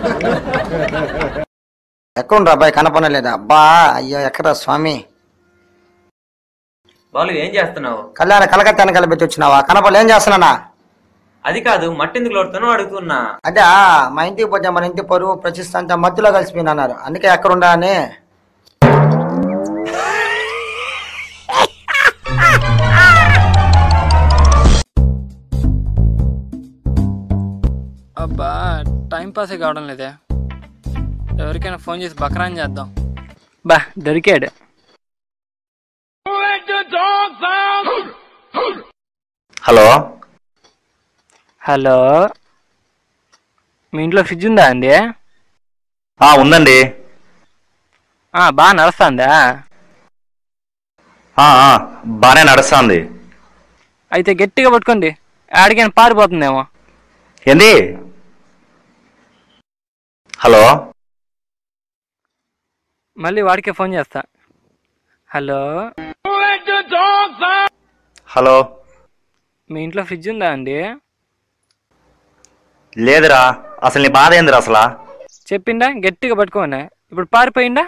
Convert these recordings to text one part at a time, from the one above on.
ఎక్కడుండ్రా అబ్బాయి కనపడలేదా అబ్బా అయ్యో ఎక్కడా స్వామి బాలు ఏం చేస్తున్నావు కళ్యాణ కలకత్తాను కలిపి వచ్చినావా కనపడలే ఏం చేస్తున్నానా అది కాదు మట్టి ఎందుకు లోడుతానో అడుగుతున్నా అదే మా ఇంటికి పోతే మన ఇంటి పరువు ప్రతిష్ట అంతా మత్తులో కలిసిపోయిన అన్నారు అందుకే ఎక్కడుండా అని అబ్బా టైం పాసే కావడం లేదే ఎవరికైనా ఫోన్ చేసి బకరాన్ చేద్దాం బా దొరికాడు హలో హలో మీ ఇంట్లో ఫ్రిడ్జ్ ఉందా అండి ఆ ఉందండి ఆ, బాగా నడుస్తుందా ఆ ఆ, బానే నడుస్తుంది అయితే గట్టిగా పట్టుకోండి ఆడికైనా పారిపోతుందేమో ఏంది హలో మళ్ళీ వాడికే ఫోన్ చేస్తా హలో హలో మీ ఇంట్లో ఫ్రిడ్జ్ ఉందా అండి లేదురా అసలు నీ బాధ ఏందిరా అసలు చెప్పిండా గట్టిగా పట్టుకోండి ఇప్పుడు పారిపోయిందా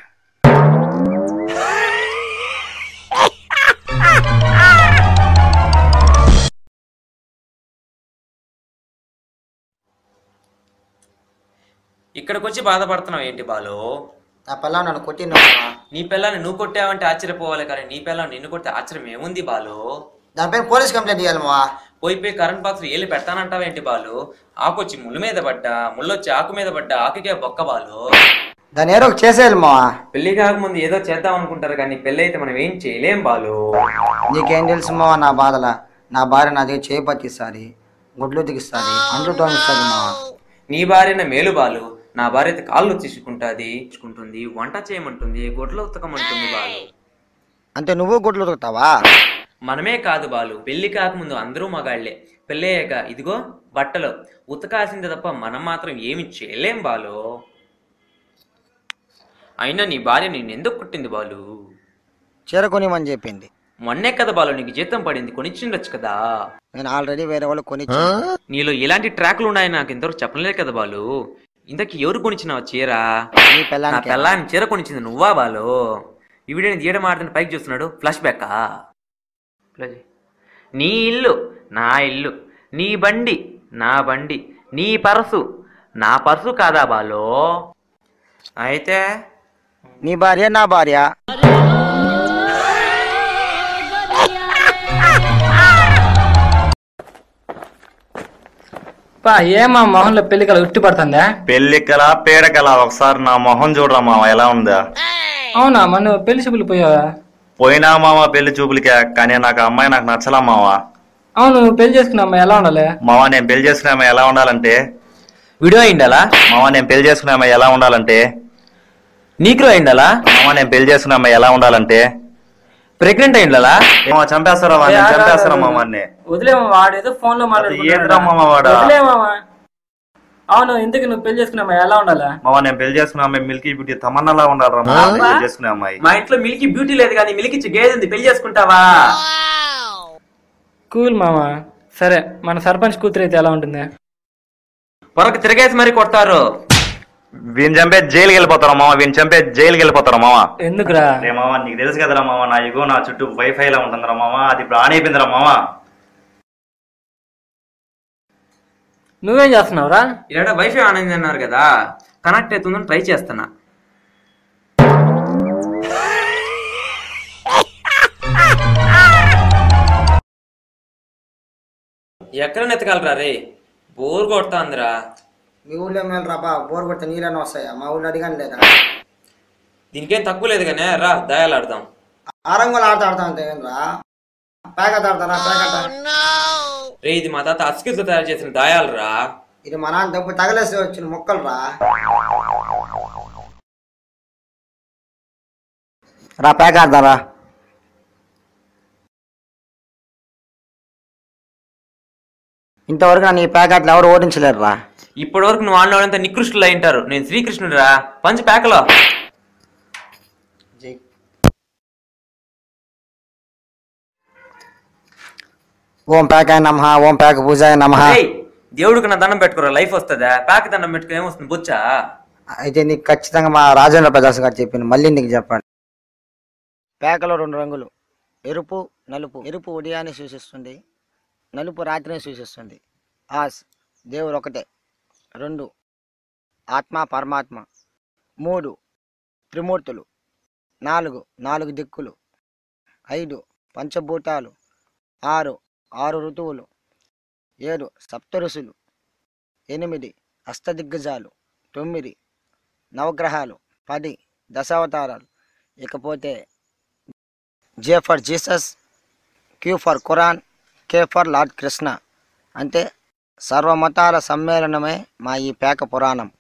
ఇక్కడికి వచ్చి బాధపడుతున్నావు ఏంటి బాలు నా పిల్ల నన్ను కొట్టిన నీ పిల్లని నువ్వు కొట్టావంటే ఆశ్చర్యపోవాలి కానీ నీ పిల్లని నిన్ను కొడితే ఆశ్చర్యం ఏముంది బాలు దానిపైన పోలీస్ కంప్లైంట్ ఇవ్వాలి మా పోయి పోయి కరెంట్ బాక్స్ ఏళ్ళు పెడతానంటావేంటి బాలు ఆకొచ్చి ముళ్ళు మీద పడ్డా ముళ్ళొచ్చి ఆకు మీద పడ్డా ఆకుకే బొక్క బాలు దాని ఏదో ఒకటి చేసేయాలి మా పెళ్లి కాకముందు ఏదో చేద్దాం అనుకుంటారు కానీ పెళ్లి అయితే మనం ఏం చేయలేం బాలు నీకేం తెలుసు మావా నా బాధల నా భార్య నా దగ్గర చేయి పట్టిస్తుంది గుడ్లు దిగిస్తుంది అంట్లు తోమిస్తుంది మా నీ భార్యన మేలు బాలు నా భార్య అయితే కాళ్ళు తీసుకుంటుంది తీసుకుంటుంది వంట చేయమంటుంది గొడ్లు ఉతకమంటుంది బాలు అంటే నువ్వు గుడ్లు ఉతుకుతావా మనమే కాదు బాలు పెళ్లి కాకముందు అందరూ మగాళ్లే పెళ్ళయ్యాక ఇదిగో బట్టలు ఉతకాల్సిందే తప్ప మనం మాత్రం ఏమి చేయలేం బాలు అయినా నీ భార్య నేను ఎందుకు కుట్టింది బాలు చీర కొనిమని చెప్పింది మొన్నే కదా బాలు నీకు జీతం పడింది కొనిచ్చిండొచ్చు కదా నేను ఆల్రెడీ వేరే వాళ్ళు కొని నీలో ఎలాంటి ట్రాక్లు ఉన్నాయని నాకు ఇంతవరకు చెప్పలేదు కదా బాలు ఇంతకీ ఎవరు కొనిచ్చినావు చీర నీ నా పిల్లానికి పిల్లాన్ని చీర కొనిచ్చింది నువ్వా బాలు ఇవిడేని తీయడం ఆడుతున్న పైకి చూస్తున్నాడు ఫ్లాష్ బ్యాకా నీ ఇల్లు నా ఇల్లు నీ బండి నా బండి నీ పర్సు నా పర్సు కాదా బాలు అయితే నీ భార్య నా భార్య పా ఏమా మొహంలో పెళ్లి కల ఉట్టి పడుతుందా పెళ్ళికల పేడకల ఒకసారి నా మొహం చూడరా మామ ఎలా ఉందా అవునా మన పెళ్లి చూపులు పోయావా పోయినా మామ పెళ్లి చూపులకే కానీ నాకు ఆ అమ్మాయి నాకు నచ్చలా మామ అవును నువ్వు పెళ్లి చేసుకున్నా అమ్మాయి ఎలా ఉండాలి మామ నేను పెళ్లి చేసుకునే అమ్మాయి ఎలా ఉండాలంటే వీడియో అయిండాలా మామ నేను పెళ్లి చేసుకునే అమ్మాయి ఎలా ఉండాలంటే నీకులో అయిండాలా మామ నేను పెళ్లి చేసుకునే అమ్మాయి ఎలా ఉండాలంటే ప్రెగ్నెంట్ అయిండాలా మామ చంపేస్తారా వాడిని, చంపేస్తారా మామాన్ని వదిలేమా వాడేదో ఫోన్ లో ఏంట్రా మామ వాడు? వదిలేమా అవును ఇంతకు నువ్వు పెళ్లి చేసుకున్నా అమ్మాయి ఎలా ఉండాలా మామ నేను పెళ్లి చేసుకునే అమ్మాయి మిల్కీ బ్యూటీ తమన్నాలా ఉండాలరా మామ నేను పెళ్లి చేసుకునే అమ్మాయి మా ఇంట్లో మిల్కీ బ్యూటీ లేదు కానీ మిల్కీ ఇచ్చి గేదె ఉంది పెళ్లి చేసుకుంటావా కూల్ మామ సరే మన సర్పంచ్ కూతురు అయితే ఎలా ఉంటుంది పొరకు తిరగేసి మరీ కొడతారు వీని చంపే జైలుకి వెళ్ళిపోతారా మామ వీని చంపే జైలుకి వెళ్ళిపోతారా మామ ఎందుకురా రే మామ నీకు తెలుసు కదరా మామ నా ఇగో నా చుట్టూ వైఫై లా ఉంటుందిరా మామ అది ఇప్పుడు ఆన్ అయిపోయిందిరా మామ నువ్వేం చేస్తున్నావురా ఇలా వైఫై ఆన్ అయింది అన్నారు కదా కనెక్ట్ అవుతుందని ట్రై చేస్తున్నా ఎక్కడ నెతకాలరా రే బోర్ కొడుతుందిరా మీ ఊళ్ళో మేలు రాబా బోర్ కొడితే నీళ్ళని వస్తాయా మా ఊళ్ళో అడిగాను లేదా దీనికేం తక్కువ లేదు కానీ రా దయాలు ఆడదాం ఆరంగులు ఆట ఆడతా అంతే ఏంద్రా ప్యాకెట్ ఆడతారా ప్యాకెట్ రే ఇది మా తాత అస్కితో తయారు చేసిన దాయాలు రా ఇది మా నాన్న దెబ్బ తగలేసి వచ్చిన మొక్కలు రా రా ప్యాక్ ఆడతారా ఇంతవరకు నన్ను ఈ ప్యాకెట్లు ఎవరు ఓడించలేరు రా ఇప్పటి వరకు నువ్వు ఆడినవాడంతా నికృష్టులు అయింటారు నేను శ్రీకృష్ణుడు రా పంచి ప్యాకలో ఓం ప్యాకాయ నమ ఓం ప్యాక పూజాయ నమ ఏయ్, దేవుడికి నా దండం పెట్టుకోరా లైఫ్ వస్తుందా ప్యాక్ దండం పెట్టుకుని ఏమొస్తుంది బుచ్చా అయితే నీకు ఖచ్చితంగా మా రాజేంద్ర ప్రదాస్ గారు చెప్పింది మళ్ళీ నీకు చెప్పండి పేకలో రెండు రంగులు ఎరుపు నలుపు ఎరుపు ఉదయాన్ని సూచిస్తుంది నలుపు రాత్రిని సూచిస్తుంది ఆస్ దేవుడు ఒకటే రెండు ఆత్మ పరమాత్మ మూడు త్రిమూర్తులు నాలుగు నాలుగు దిక్కులు ఐదు పంచభూతాలు ఆరు ఆరు ఋతువులు ఏడు సప్త ఋషులు ఎనిమిది అష్టదిగ్గజాలు తొమ్మిది నవగ్రహాలు పది దశావతారాలు ఇకపోతే J for Jesus Q for Quran K for Lord Krishna అంటే సర్వమతాల సమ్మేళనమే మా ఈ పేక పురాణం